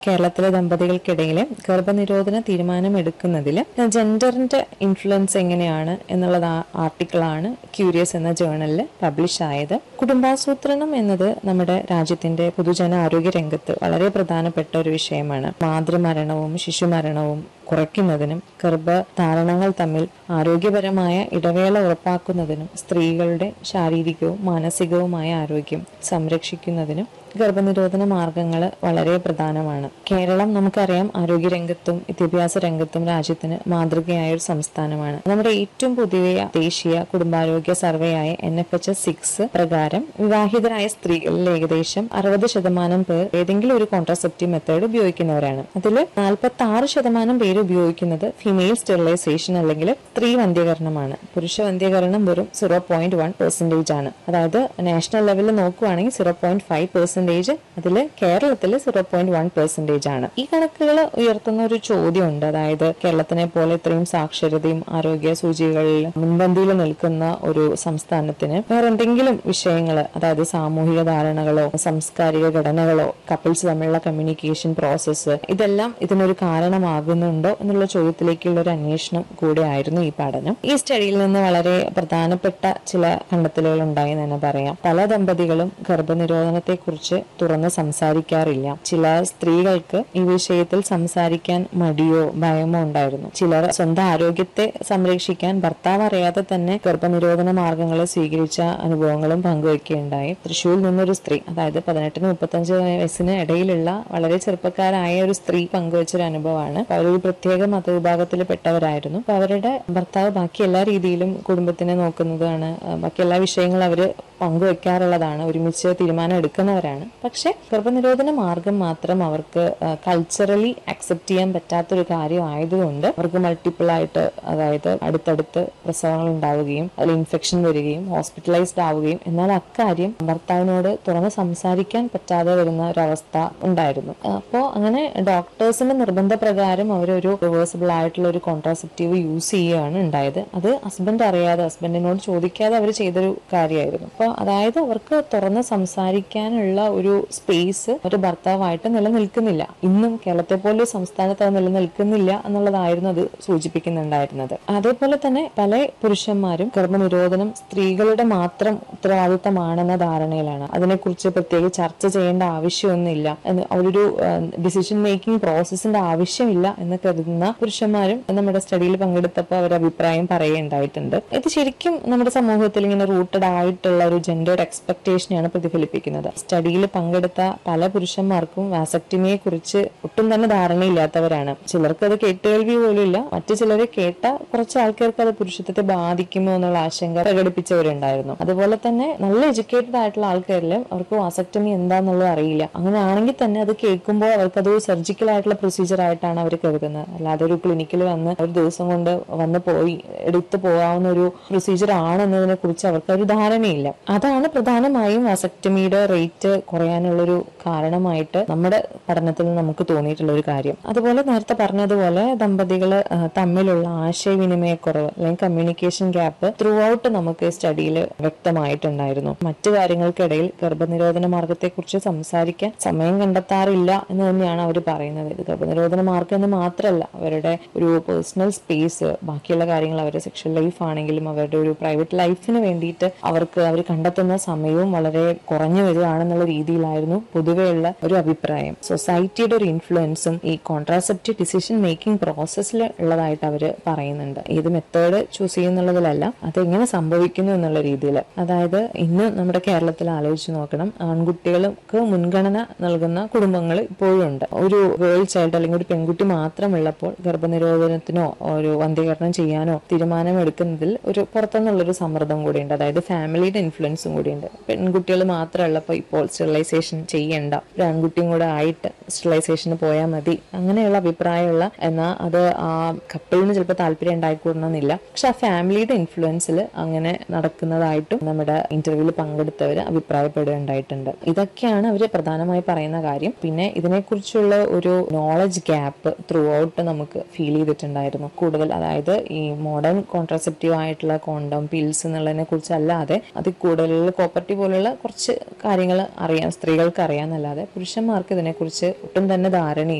കേരളത്തിലെ ദമ്പതികൾക്കിടയിലെ ഗർഭനിരോധന തീരുമാനമെടുക്കുന്നതിൽ ജെൻഡറിന്റെ ഇൻഫ്ലുവൻസ് എങ്ങനെയാണ് എന്നുള്ളത് ആ ആർട്ടിക്കിളാണ് ക്യൂരിയസ് എന്ന ജേണലിൽ പബ്ലിഷ് ആയത് കുടുംബാസൂത്രണം എന്നത് നമ്മുടെ രാജ്യത്തിന്റെ പൊതുജന ആരോഗ്യ രംഗത്ത് വളരെ പ്രധാനപ്പെട്ട ഒരു വിഷയമാണ് മാതൃമരണവും ശിശുമരണവും കുറയ്ക്കുന്നതിനും ഗർഭധാരണങ്ങൾ തമ്മിൽ ആരോഗ്യപരമായ ഇടവേള ഉറപ്പാക്കുന്നതിനും സ്ത്രീകളുടെ ശാരീരികവും മാനസികവുമായ ആരോഗ്യം സംരക്ഷിക്കുന്നതിനും ഗർഭനിരോധന മാർഗങ്ങൾ വളരെ പ്രധാനമാണ് കേരളം നമുക്കറിയാം ആരോഗ്യരംഗത്തും വിദ്യാഭ്യാസ രംഗത്തും രാജ്യത്തിന് മാതൃകയായ ഒരു സംസ്ഥാനമാണ് നമ്മുടെ ഏറ്റവും പുതിയ ദേശീയ കുടുംബാരോഗ്യ സർവേയായ N F H S six പ്രകാരം വിവാഹിതരായ സ്ത്രീകളിൽ ഏകദേശം അറുപത് ശതമാനം പേർ ഏതെങ്കിലും ഒരു കോൺട്രാസെപ്റ്റീവ് മെത്തേഡ് ഉപയോഗിക്കുന്നവരാണ് അതിൽ നാൽപ്പത്തി ആറ് ശതമാനം പേര് ഉപയോഗിക്കുന്നത് ഫിമെയിൽ സ്റ്റെറിലൈസേഷൻ അല്ലെങ്കിൽ സ്ത്രീ വന്ധ്യകരണമാണ് പുരുഷ വന്ധ്യകരണം വെറും സീറോ പോയിന്റ് വൺ പെർസെന്റേജ് ആണ് അതായത് നാഷണൽ ലെവലിൽ നോക്കുവാണെങ്കിൽ സീറോ പോയിന്റ് ഫൈവ് പെർസെന്റേജ് അതിൽ കേരളത്തിൽ സീറോ പോയിന്റ് വൺ പെർസെന്റേജ് ആണ് ഈ കണക്കുകൾ ഉയർത്തുന്ന ഒരു ചോദ്യമുണ്ട് അതായത് കേരളത്തിനെ പോലെ ഇത്രയും സാക്ഷരതയും ആരോഗ്യ സൂചികകളിൽ മുൻപന്തിയിൽ നിൽക്കുന്ന ഒരു സംസ്ഥാനത്തിന് വേറെ എന്തെങ്കിലും വിഷയങ്ങൾ അതായത് സാമൂഹിക ധാരണകളോ സാംസ്കാരിക ഘടനകളോ കപ്പിൾസ് തമ്മിലുള്ള കമ്മ്യൂണിക്കേഷൻ പ്രോസസ്സ് ഇതെല്ലാം ഇതിനൊരു കാരണമാകുന്നുണ്ടോ എന്നുള്ള ചോദ്യത്തിലേക്കുള്ള ഒരു അന്വേഷണം കൂടെയായിരുന്നു ഈ പഠനം ഈ സ്റ്റഡിയിൽ നിന്ന് വളരെ പ്രധാനപ്പെട്ട ചില കണ്ടെത്തലുകൾ ഉണ്ടായി എന്ന് തന്നെ പറയാം പല ദമ്പതികളും ഗർഭനിരോധനത്തെ കുറിച്ച് തുറന്ന് സംസാരിക്കാറില്ല ചില സ്ത്രീകൾക്ക് ഈ വിഷയത്തിൽ സംസാരിക്കാൻ മടിയോ ഭയമോ ഉണ്ടായിരുന്നു ചിലർ സ്വന്തം ആരോഗ്യത്തെ സംരക്ഷിക്കാൻ ഭർത്താവ് അറിയാതെ തന്നെ ഗർഭനിരോധന മാർഗങ്ങളെ സ്വീകരിച്ച അനുഭവങ്ങളും പങ്കുവയ്ക്കുകയുണ്ടായി തൃശ്ശൂരിൽ നിന്നൊരു സ്ത്രീ അതായത് പതിനെട്ടിന് മുപ്പത്തഞ്ച് വയസ്സിന് ഇടയിലുള്ള വളരെ ചെറുപ്പക്കാരായ ഒരു സ്ത്രീ പങ്കുവച്ചൊരു അനുഭവമാണ് അപ്പൊ അവരൊരു പ്രത്യേക മതവിഭാഗത്തിൽപ്പെട്ടവരായിരുന്നു അപ്പൊ അവരുടെ ഭർത്താവ് ബാക്കി എല്ലാ രീതിയിലും കുടുംബത്തിനെ നോക്കുന്നതാണ് ആ, ബാക്കി എല്ലാ വിഷയങ്ങളും അവര് പങ്കുവെക്കാറുള്ളതാണ് ഒരുമിച്ച് തീരുമാനം എടുക്കുന്നവരാണ് പക്ഷെ ഗർഭനിരോധന മാർഗം മാത്രം അവർക്ക് കൾച്ചറലി അക്സെപ്റ്റ് ചെയ്യാൻ പറ്റാത്തൊരു കാര്യം ആയതുകൊണ്ട് അവർക്ക് മൾട്ടിപ്പിൾ ആയിട്ട് അതായത് അടുത്തടുത്ത് പ്രസവങ്ങൾ ഉണ്ടാവുകയും അതിൽ ഇൻഫെക്ഷൻ വരികയും ഹോസ്പിറ്റലൈസ്ഡ് ആവുകയും എന്നാൽ അക്കാര്യം ഭർത്താവിനോട് തുറന്ന് സംസാരിക്കാൻ പറ്റാതെ വരുന്ന ഒരു അവസ്ഥ ഉണ്ടായിരുന്നു അപ്പോൾ അങ്ങനെ ഡോക്ടേഴ്സിന്റെ നിർബന്ധപ്രകാരം അവരൊരു റിവേഴ്സിബിൾ ആയിട്ടുള്ള ഒരു കോൺട്രാസെപ്റ്റീവ് യൂസ് ചെയ്യുകയാണ് ഉണ്ടായത് അത് ഹസ്ബൻഡ് അറിയാതെ ഹസ്ബൻഡിനോട് ചോദിക്കാതെ അവർ ചെയ്തൊരു കാര്യമായിരുന്നു അപ്പോൾ അതായത് അവർക്ക് തുറന്ന് സംസാരിക്കാനുള്ള ഒരു സ്പേസ് ഒരു ഭർത്താവായിട്ട് നിലനിൽക്കുന്നില്ല ഇന്നും കേരളത്തെ പോലെ ഒരു സംസ്ഥാനത്ത് അത് നിലനിൽക്കുന്നില്ല എന്നുള്ളതായിരുന്നു അത് സൂചിപ്പിക്കുന്നുണ്ടായിരുന്നത് അതേപോലെ തന്നെ പല പുരുഷന്മാരും ഗർഭനിരോധനം സ്ത്രീകളുടെ മാത്രം ഉത്തരവാദിത്തമാണെന്ന ധാരണയിലാണ് അതിനെക്കുറിച്ച് പ്രത്യേകിച്ച് ചർച്ച ചെയ്യേണ്ട ആവശ്യമൊന്നുമില്ല എന്ന് ഒരു ഡിസിഷൻ മേക്കിംഗ് പ്രോസസ്സിന്റെ ആവശ്യമില്ല എന്ന് കരുതുന്ന പുരുഷന്മാരും നമ്മുടെ സ്റ്റഡിയിൽ പങ്കെടുത്തപ്പോൾ അവർ അഭിപ്രായം പറയുകയുണ്ടായിട്ടുണ്ട് ഇത് ശരിക്കും നമ്മുടെ സമൂഹത്തിൽ ഇങ്ങനെ റൂട്ടഡ് ആയിട്ടുള്ള ഒരു ജെൻഡേർഡ് എക്സ്പെക്ടേഷനെയാണ് പ്രതിഫലിപ്പിക്കുന്നത് സ്റ്റഡിയിൽ പങ്കെടുത്ത പല പുരുഷന്മാർക്കും വാസക്ടമിയെ കുറിച്ച് ഒട്ടും തന്നെ ധാരണയില്ലാത്തവരാണ് ചിലർക്ക് അത് കേട്ടുകേൾവി പോലും ഇല്ല മറ്റു ചിലരെ കേട്ട കുറച്ച് ആൾക്കാർക്ക് അത് പുരുഷത്വത്തെ ബാധിക്കുമോ എന്നുള്ള ആശങ്ക പ്രകടിപ്പിച്ചവരുണ്ടായിരുന്നു അതുപോലെ തന്നെ നല്ല എഡ്യൂക്കേറ്റഡ് ആയിട്ടുള്ള ആൾക്കാരിൽ അവർക്ക് വാസക്ടമി എന്താന്നുള്ളത് അറിയില്ല അങ്ങനെയാണെങ്കിൽ തന്നെ അത് കേൾക്കുമ്പോൾ അവർക്കത് സർജിക്കൽ ആയിട്ടുള്ള പ്രൊസീജിയർ ആയിട്ടാണ് അവർ കരുതുന്നത് അല്ലാതെ ഒരു ക്ലിനിക്കിൽ വന്ന് ഒരു ദിവസം കൊണ്ട് വന്ന് പോയി എടുത്തു പോകാവുന്ന ഒരു പ്രൊസീജിയർ ആണെന്നതിനെ കുറിച്ച് അവർക്ക് ഒരു ധാരണയില്ല അതാണ് പ്രധാനമായും വാസക്ടമിയുടെ റേറ്റ് കുറയാനുള്ളൊരു കാരണമായിട്ട് നമ്മുടെ പഠനത്തിൽ നമുക്ക് തോന്നിയിട്ടുള്ള ഒരു കാര്യം അതുപോലെ നേരത്തെ പറഞ്ഞതുപോലെ ദമ്പതികൾ തമ്മിലുള്ള ആശയവിനിമയക്കുറവ് അല്ലെങ്കിൽ കമ്മ്യൂണിക്കേഷൻ ഗ്യാപ്പ് ത്രൂ ഔട്ട് നമുക്ക് സ്റ്റഡിയിൽ വ്യക്തമായിട്ടുണ്ടായിരുന്നു മറ്റു കാര്യങ്ങൾക്കിടയിൽ ഗർഭനിരോധന മാർഗത്തെക്കുറിച്ച് സംസാരിക്കാൻ സമയം കണ്ടെത്താറില്ല എന്ന് തന്നെയാണ് അവർ പറയുന്നത് ഇത് ഗർഭനിരോധന മാർഗം എന്ന് മാത്രമല്ല അവരുടെ ഒരു പേഴ്സണൽ സ്പേസ് ബാക്കിയുള്ള കാര്യങ്ങൾ അവരുടെ സെക്ഷൽ ലൈഫ് ആണെങ്കിലും അവരുടെ ഒരു പ്രൈവറ്റ് ലൈഫിന് വേണ്ടിയിട്ട് അവർക്ക് അവർ കണ്ടെത്തുന്ന സമയവും വളരെ കുറഞ്ഞു വരികയാണെന്നുള്ള രീതിയിലായിരുന്നു പൊതുവെയുള്ള ഒരു അഭിപ്രായം സൊസൈറ്റിയുടെ ഒരു ഇൻഫ്ലുവൻസും ഈ കോൺട്രാസെപ്റ്റീവ് ഡിസിഷൻ മേക്കിംഗ് പ്രോസസ്സിൽ ഉള്ളതായിട്ട് അവർ പറയുന്നുണ്ട് ഏത് മെത്തേഡ് ചൂസ് ചെയ്യുന്നുള്ളതിലല്ല അതെങ്ങനെ സംഭവിക്കുന്നു എന്നുള്ള രീതിയിൽ അതായത് ഇന്ന് നമ്മുടെ കേരളത്തിൽ ആലോചിച്ച് നോക്കണം ആൺകുട്ടികൾക്ക് മുൻഗണന നൽകുന്ന കുടുംബങ്ങൾ ഇപ്പോഴും ഉണ്ട് ഒരു ഗേൾ ചൈൽഡ് അല്ലെങ്കിൽ ഒരു പെൺകുട്ടി മാത്രമുള്ളപ്പോൾ ഗർഭനിരോധനത്തിനോ ഒരു വന്ധ്യകരണം ചെയ്യാനോ തീരുമാനം എടുക്കുന്നതിൽ ഒരു പുറത്തുനിന്നുള്ളൊരു സമ്മർദ്ദം കൂടിയുണ്ട് അതായത് ഫാമിലിയുടെ ഇൻഫ്ലുവൻസും കൂടിയുണ്ട് പെൺകുട്ടികൾ മാത്രമുള്ളപ്പോൾ ഇപ്പോൾ സ്റ്റെറിലൈസേഷൻ ചെയ്യണ്ട ഒരു ആൺകുട്ടിയും കൂടെ ആയിട്ട് സ്റ്റെറിലൈസേഷന് പോയാൽ മതി അങ്ങനെയുള്ള അഭിപ്രായമുള്ള എന്നാൽ അത് ആ കപ്പിളിന് ചിലപ്പോൾ താല്പര്യം ഉണ്ടായിക്കൂടണമെന്നില്ല പക്ഷെ ആ ഫാമിലിയുടെ ഇൻഫ്ലുവൻസിൽ അങ്ങനെ നടക്കുന്നതായിട്ടും നമ്മുടെ ഇന്റർവ്യൂവിൽ പങ്കെടുത്തവർ അഭിപ്രായപ്പെടുകയുണ്ടായിട്ടുണ്ട് ഇതൊക്കെയാണ് അവർ പ്രധാനമായി പറയുന്ന കാര്യം പിന്നെ ഇതിനെക്കുറിച്ചുള്ള ഒരു നോളജ് ഗ്യാപ്പ് ത്രൂ ഔട്ട് തൊട്ട് നമുക്ക് ഫീൽ ചെയ്തിട്ടുണ്ടായിരുന്നു കൂടുതൽ അതായത് ഈ മോഡേൺ കോൺട്രസെപ്റ്റീവ് ആയിട്ടുള്ള കോണ്ടം പിൽസ് എന്നുള്ളതിനെ കുറിച്ച് അല്ലാതെ അതിൽ കൂടുതൽ കോപ്പർട്ടി പോലുള്ള കുറച്ച് കാര്യങ്ങൾ അറിയാം സ്ത്രീകൾക്ക് അറിയാമെന്നല്ലാതെ പുരുഷന്മാർക്ക് ഇതിനെക്കുറിച്ച് ഒട്ടും തന്നെ ധാരണയില്ല